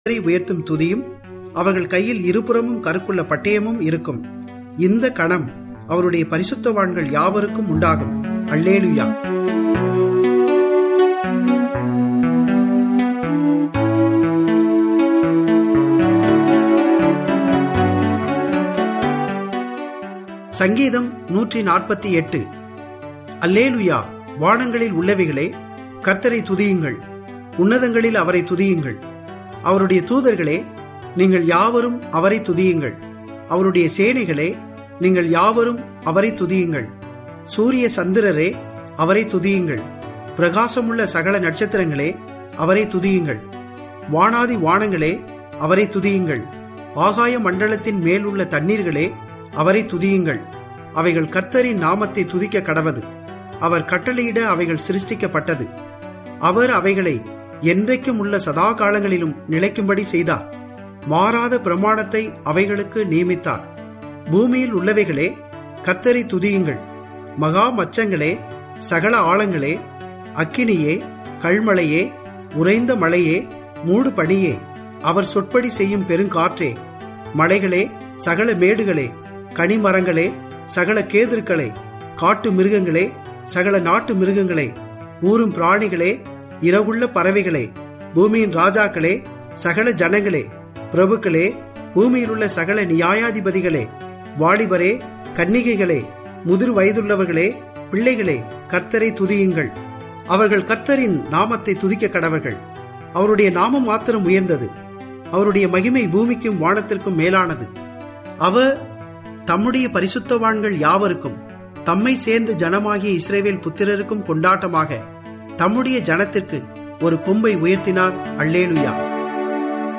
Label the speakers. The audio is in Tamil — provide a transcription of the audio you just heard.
Speaker 1: கர்த்தரை உயர்த்தும் துதியும் அவர்கள் கையில் இருபுறமும் கருக்குள்ள பட்டயமும் இருக்கும் இந்த கணம் அவருடைய பரிசுத்தவான்கள் யாவருக்கும் உண்டாகும் அல்லேலுயா சங்கீதம் நூற்றி நாற்பத்தி எட்டு அல்லேலுயா வானங்களில் உள்ளவைகளே கர்த்தரை துதியுங்கள் உன்னதங்களில் அவரை துதியுங்கள் அவருடைய தூதர்களே நீங்கள் யாவரும் அவரை துதியுங்கள் அவருடைய சேனைகளே நீங்கள் யாவரும் அவரை துதியுங்கள் சூரிய சந்திரரே அவரை துதியுங்கள் பிரகாசமுள்ள சகல நட்சத்திரங்களே அவரை துதியுங்கள் வானாதி வானங்களே அவரை துதியுங்கள் ஆகாய மண்டலத்தின் மேல் உள்ள தண்ணீர்களே அவரை துதியுங்கள் அவைகள் கர்த்தரின் நாமத்தை துதிக்க கடவது அவர் கட்டளையிட அவைகள் சிருஷ்டிக்கப்பட்டது அவர் அவைகளை என்றைக்கும் உள்ள சதா காலங்களிலும் நிலைக்கும்படி செய்தார் மாறாத பிரமாணத்தை அவைகளுக்கு நியமித்தார் பூமியில் உள்ளவைகளே கர்த்தரை துதியுங்கள் மகா மச்சங்களே சகல ஆழங்களே அக்கினியே கல்மழையே உறைந்த மழையே மூடு பனியே அவர் சொற்படி செய்யும் பெருங்காற்றே மலைகளே சகல மேடுகளே கனிமரங்களே சகல கேதுருக்களே காட்டு மிருகங்களே சகல நாட்டு மிருகங்களே ஊரும் பிராணிகளே இரவுள்ள பறவைகளே பூமியின் ராஜாக்களே சகல ஜனங்களே பிரபுக்களே பூமியில் உள்ள சகல நியாயாதிபதிகளே வாலிபரே கன்னிகைகளே முதிர் வயதுள்ளவர்களே பிள்ளைகளே கர்த்தரை துதியுங்கள் அவர்கள் கர்த்தரின் நாமத்தை துதிக்க கடவர்கள் அவருடைய நாமம் மாத்திரம் உயர்ந்தது அவருடைய மகிமை பூமிக்கும் வானத்திற்கும் மேலானது அவர் தம்முடைய பரிசுத்தவான்கள் யாவருக்கும் தம்மை சேர்ந்து ஜனமாகிய இஸ்ரேவேல் புத்திரருக்கும் கொண்டாட்டமாக தம்முடைய ஜனத்திற்கு ஒரு கொம்பை உயர்த்தினார் அல்லேலுயா